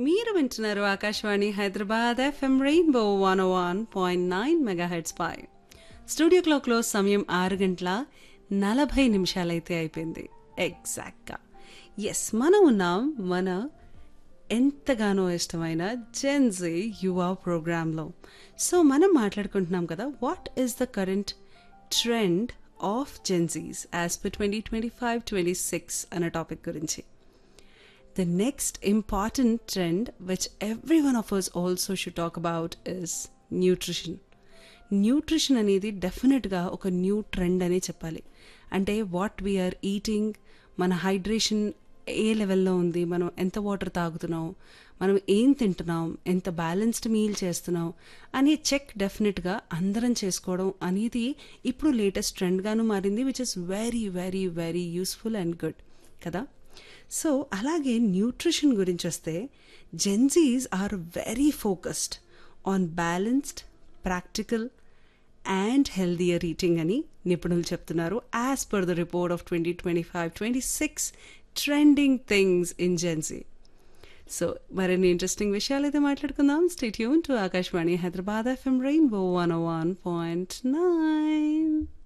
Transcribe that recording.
మీరు వింటున్నారు Akashvani Hyderabad FM Rainbow one one point nine megahertz పై స్టూడియో క్లాక్లో సమయం ఆరు గంటల నలభై నిమిషాలైతే అయిపోయింది ఎగ్జాక్ట్గా ఎస్ మనం ఉన్నాం మన ఎంతగానో ఇష్టమైన జెన్జీ యువ ప్రోగ్రాంలో సో మనం మాట్లాడుకుంటున్నాం కదా what is the current trend of Gen Zs as per twenty twenty five twenty six అనే టాపిక్ గురించి The next important trend, which every one of us also should talk about, is nutrition. Nutrition అనేది డెఫినెట్గా ఒక new trend అనే చెప్పాలి అంటే what we're eating మన hydration ఏ లెవెల్లో ఉంది మనం ఎంత వాటర్ తాగుతున్నాం మనం ఏం తింటున్నాం ఎంత బ్యాలెన్స్డ్ మీల్ చేస్తున్నాం అనే చెక్ డెఫినెట్గా అందరం చేసుకోవడం అనేది ఇప్పుడు లేటెస్ట్ ట్రెండ్గాను మారింది which is very very very useful and good కదా సో అలాగే న్యూట్రిషన్ గురించి వస్తే Gen Zs are very focused on balanced practical and healthier eating అని నిపుణులు చెప్తున్నారు as per the report of twenty twenty five twenty six trending things in Gen Z so మరిన్ని interesting విషయాలు అయితే మాట్లాడుకుందాం stay tuned to Akashvani Hyderabad FM Rainbow one one point nine